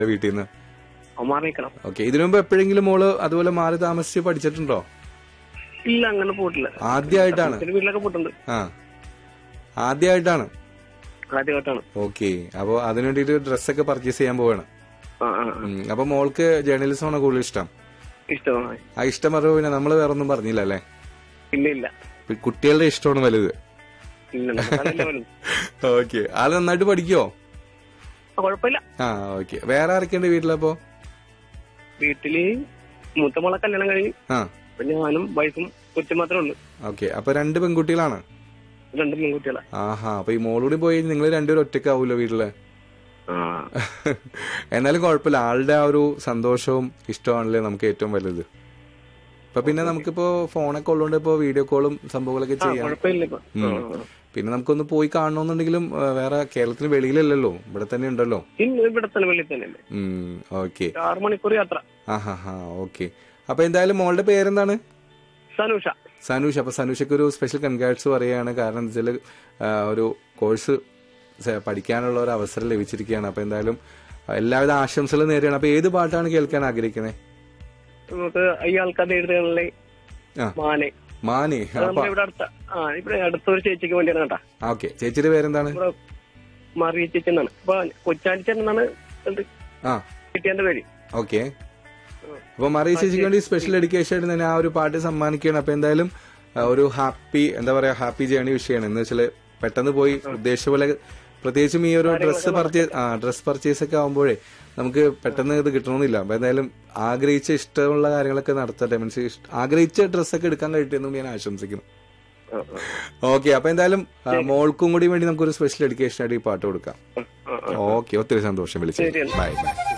വീട്ടിൽ നിന്ന് അവൻ മാറി നിൽക്കണം ഓക്കെ ഇതിനു മുമ്പ് എപ്പോഴെങ്കിലും മോള് അതുപോലെ മാറി താമസിച്ച് പഠിച്ചിട്ടുണ്ടോ ഇല്ല അങ്ങനെ പോയിട്ടില്ല ആദ്യമായിട്ടാണ് ചില വീട്ടിലൊക്കെ പോയിട്ടുണ്ട് ആ ആദ്യമായിട്ടാണ് ആദ്യമായിട്ടാണ് ഓക്കെ അപ്പൊ അതിനു വേണ്ടിട്ട് ഡ്രസ്സൊക്കെ പർച്ചേസ് ചെയ്യാൻ പോവാണ് ആ ആ ആ. ഉം, അപ്പൊ മോൾക്ക് ജേർണലിസം ആണ് കൂടുതൽ ഇഷ്ടം ഇഷ്ടമാണ് ആ ഇഷ്ടം പറയുമ്പോ പിന്നെ നമ്മള് വേറെ ഒന്നും പറഞ്ഞില്ല അല്ലേ ഇല്ല ഇല്ല ഇപ്പൊ കുട്ടികളുടെ ഇഷ്ടമാണ് വലുത് ഇല്ല നമുക്കതല്ലേ വലുത്. ഓക്കെ ആള് നന്നായിട്ട് പഠിക്കോ ആ, കുഴപ്പമില്ല ആ ഓക്കെ വേറെ ആരൊക്കെയുണ്ട് വീട്ടിലപ്പോ വീട്ടില് മൂത്ത മോളെ കല്യാണം കഴിഞ്ഞു ആ അപ്പൊ ഞാനും വൈഫും കൊച്ചും മാത്രമേ ഉള്ളൂ ഓക്കെ അപ്പൊ രണ്ട് പെൺകുട്ടികളാണ് രണ്ട് പെൺകുട്ടികളെ ആഹാ അപ്പൊ ഈ മോളൂടി പോയി നിങ്ങൾ രണ്ടുപേരും ഒറ്റക്കാവൂല്ലോ വീട്ടില് ആ എന്നാലും കുഴപ്പമില്ല ആളുടെ ആ ഒരു സന്തോഷവും ഇഷ്ടമാണല്ലേ നമുക്ക് ഏറ്റവും വലുത് ഇപ്പൊ പിന്നെ നമുക്കിപ്പോ ഫോണൊക്കെ ഉള്ളതുകൊണ്ട് ഇപ്പോ വീഡിയോ കോളും സംഭവങ്ങളൊക്കെ ആ, ചെയ്യാം കുഴപ്പമില്ല ഇപ്പൊ ആ, ആ. പിന്നെ നമുക്കൊന്ന് പോയി കാണണമെന്നുണ്ടെങ്കിലും ആ, വേറെ കേരളത്തിന് വെളിയിലല്ലല്ലോ ഇവിടെ തന്നെ ഉണ്ടല്ലോ ഇന്ന് ഇവിടെ തന്നെ വെളിയിൽ തന്നെ അല്ലേ ഉം ഓക്കെ ആറ് മണിക്കൂർ യാത്ര ആഹാ ഹാ ഓക്കെ അപ്പൊ എന്തായാലും മോളുടെ പേരെന്താണ് സനൂഷ സനൂഷ് അപ്പൊ സനൂഷയ്ക്ക് ഒരു സ്പെഷ്യൽ കൺഗ്രാറ്റ്സ് പറയുകയാണ് കാരണം എന്താ വെച്ചാൽ ഒരു കോഴ്സ് പഠിക്കാനുള്ള ഒരു അവസരം ലഭിച്ചിരിക്കുകയാണ് അപ്പൊ എന്തായാലും ആ, എല്ലാവിധ ആശംസകളും നേരെയാണ് അപ്പൊ ഏത് പാട്ടാണ് കേൾക്കാൻ ആഗ്രഹിക്കുന്നത് നമുക്ക് ഈ ആൾക്കാരുടെ എഴുതുകളിലെ ആ മാനെ മാനെ അത് നമ്മുടെ ഇവിടെ അടുത്ത ആ ഇവിടെ അടുത്തൊരു ചേച്ചിക്ക് വേണ്ടിയാണ് കേട്ടാ ഓക്കെ ചേച്ചിയുടെ പേരെന്താണ് ഇവിടെ മറിയ ചേച്ചി എന്നാണ് അപ്പൊ കൊച്ചാനിച്ചൻ എന്നാണ് ഇത് ആ കിട്ടിയന്റെ പേര് ഓക്കെ അപ്പൊ മറിയ ചേച്ചിക്ക് വേണ്ടി സ്പെഷ്യൽ ഡെഡിക്കേഷൻ ആയിട്ട് തന്നെ ആ ഒരു പാട്ട് സമ്മാനിക്കുകയാണ് അപ്പൊ എന്തായാലും ആ, ഒരു ഹാപ്പി എന്താ പറയാ ഹാപ്പി ജേണി വിഷയമാണ് എന്ന് വെച്ചാല് പെട്ടെന്ന് പോയി ഉദ്ദേശിച്ച പോലെ പ്രത്യേകിച്ചും ഈ ഒരു ഡ്രസ്സ് പർച്ചേസ് ആ ഡ്രസ് പർച്ചേസ് ഒക്കെ ആകുമ്പോഴേ നമുക്ക് പെട്ടെന്ന് ഇത് കിട്ടണമെന്നില്ല അപ്പൊ എന്തായാലും ആഗ്രഹിച്ച ഇഷ്ടമുള്ള കാര്യങ്ങളൊക്കെ നടത്തട്ടെ മീൻസ് ആഗ്രഹിച്ച ഡ്രസ്സൊക്കെ എടുക്കാൻ കഴിയട്ടെ എന്നും ഞാൻ ആശംസിക്കുന്നു ആ, ആ, ഓക്കെ അപ്പൊ എന്തായാലും ആ, മോൾക്കും കൂടി വേണ്ടി നമുക്കൊരു സ്പെഷ്യൽ ഡെഡിക്കേഷൻ ആയിട്ട് ഈ പാട്ട് കൊടുക്കാം ആ, ആ. ഓക്കെ ഒത്തിരി സന്തോഷം വിളിച്ചു ശരി. Bye bye